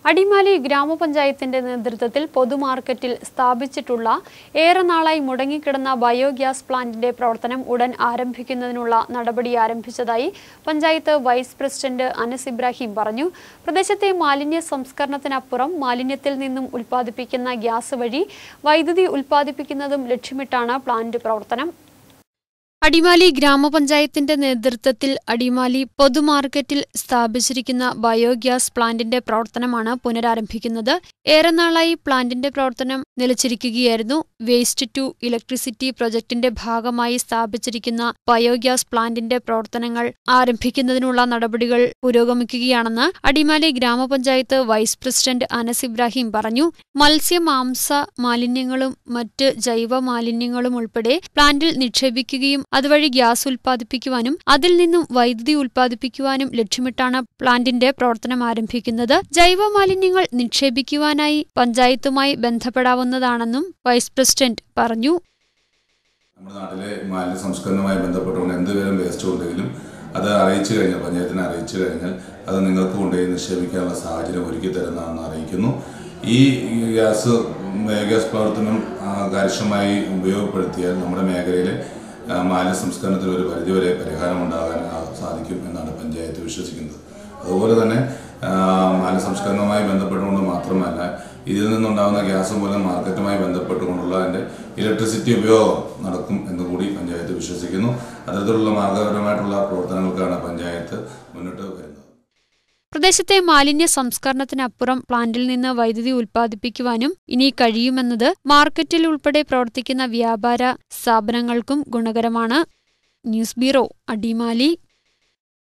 അടിമാലി ഗ്രാമപഞ്ചായത്തിന്റെ നേതൃത്വത്തിൽ പൊതുമാർക്കറ്റിൽ സ്ഥാപിച്ചിട്ടുള്ള ഏറെ നാളായി മുടങ്ങിക്കിടന്ന ബയോഗ്യാസ് പ്ലാന്റിന്റെ പ്രവർത്തനം ഉടൻ ആരംഭിക്കുന്നതിനുള്ള നടപടി ആരംഭിച്ചതായി പഞ്ചായത്ത് വൈസ് പ്രസിഡന്റ് അനസ് ഇബ്രാഹിം പറഞ്ഞു പ്രദേശത്തെ മാലിന്യ സംസ്കരണത്തിനപ്പുറം മാലിന്യത്തിൽ നിന്നും ഉൽപ്പാദിപ്പിക്കുന്ന ഗ്യാസ് വഴി വൈദ്യുതി ഉൽപ്പാദിപ്പിക്കുന്നതും ലക്ഷ്യമിട്ടാണ് പ്ലാന്റ് പ്രവർത്തനം അടിമാലി ഗ്രാമപഞ്ചായത്തിന്റെ നേതൃത്വത്തിൽ അടിമാലി പൊതുമാർക്കറ്റിൽ സ്ഥാപിച്ചിരിക്കുന്ന ബയോഗ്യാസ് പ്ലാന്റിന്റെ പ്രവർത്തനമാണ് പുനരാരംഭിക്കുന്നത് ഏറെ നാളായി പ്ലാന്റിന്റെ പ്രവർത്തനം നിലച്ചിരിക്കുകയായിരുന്നു വേസ്റ്റ് ടു ഇലക്ട്രിസിറ്റി പ്രൊജക്ടിന്റെ ഭാഗമായി സ്ഥാപിച്ചിരിക്കുന്ന ബയോഗ്യാസ് പ്ലാന്റിന്റെ പ്രവർത്തനങ്ങൾ ആരംഭിക്കുന്നതിനുള്ള നടപടികൾ പുരോഗമിക്കുകയാണെന്ന് അടിമാലി ഗ്രാമപഞ്ചായത്ത് വൈസ് പ്രസിഡന്റ് അനസ് ഇബ്രാഹിം പറഞ്ഞു മത്സ്യ മാംസ മാലിന്യങ്ങളും മറ്റ് ജൈവ മാലിന്യങ്ങളും ഉൾപ്പെടെ പ്ലാന്റിൽ നിക്ഷേപിക്കുകയും അതുവഴി ഗ്യാസ് ഉൽപ്പാദിപ്പിക്കുവാനും അതിൽ നിന്നും വൈദ്യുതി ഉൽപ്പാദിപ്പിക്കുവാനും ലക്ഷ്യമിട്ടാണ് പ്ലാന്റിന്റെ പ്രവർത്തനം ആരംഭിക്കുന്നത് ജൈവ മാലിന്യങ്ങൾ നിക്ഷേപിക്കുവാനായി പഞ്ചായത്തുമായി ബന്ധപ്പെടാവുന്നതാണെന്നും വൈസ് പ്രസിഡന്റ് പറഞ്ഞു നമ്മുടെ നാട്ടിലെ മാലിന്യ സംസ്കരണവുമായി ബന്ധപ്പെട്ടുകൊണ്ട് എന്തുപേരും വേസ്റ്റ് ഉണ്ടെങ്കിലും അത് അറിയിച്ചു കഴിഞ്ഞാൽ പഞ്ചായത്തിനെ അറിയിച്ചു കഴിഞ്ഞാൽ അത് നിങ്ങൾക്ക് കൊണ്ടുപോയി നിക്ഷേപിക്കാനുള്ള സാഹചര്യം ഒരുക്കി തരുന്നതാണെന്ന് അറിയിക്കുന്നു ഈ ഗ്യാസ് ഗ്യാസ് പ്രവർത്തനം ആ, കാര്യക്ഷമമായി ഉപയോഗപ്പെടുത്തിയാൽ നമ്മുടെ മേഖലയിലെ ആ, മാലിന്യ സംസ്കരണത്തിന് ഒരു പരിധിവരെ പരിഹാരം ഉണ്ടാകാൻ ആ, സാധിക്കും എന്നാണ് പഞ്ചായത്ത് വിശ്വസിക്കുന്നത് അതുപോലെ തന്നെ ആ, മാലിന്യ സംസ്കരണവുമായി ബന്ധപ്പെട്ടുകൊണ്ട് മാത്രമല്ല ഇതിൽ നിന്നുണ്ടാകുന്ന ഗ്യാസ് മൂലം മാർക്കറ്റുമായി ബന്ധപ്പെട്ടുകൊണ്ടുള്ള അതിൻ്റെ ഇലക്ട്രിസിറ്റി ഉപയോഗം നടക്കും എന്ന് കൂടി പഞ്ചായത്ത് വിശ്വസിക്കുന്നു അത്തരത്തിലുള്ള മാർഗപരമായിട്ടുള്ള പ്രവർത്തനങ്ങൾക്കാണ് പഞ്ചായത്ത് മുന്നോട്ട് വരുന്നത് പ്രദേശത്തെ മാലിന്യ സംസ്കരണത്തിനപ്പുറം പ്ലാന്റിൽ നിന്ന് വൈദ്യുതി ഉൽപ്പാദിപ്പിക്കുവാനും ഇനി കഴിയുമെന്നത് മാർക്കറ്റിൽ ഉൾപ്പെടെ പ്രവർത്തിക്കുന്ന വ്യാപാര സ്ഥാപനങ്ങൾക്കും ഗുണകരമാണ് ന്യൂസ് ബ്യൂറോ അടിമാലി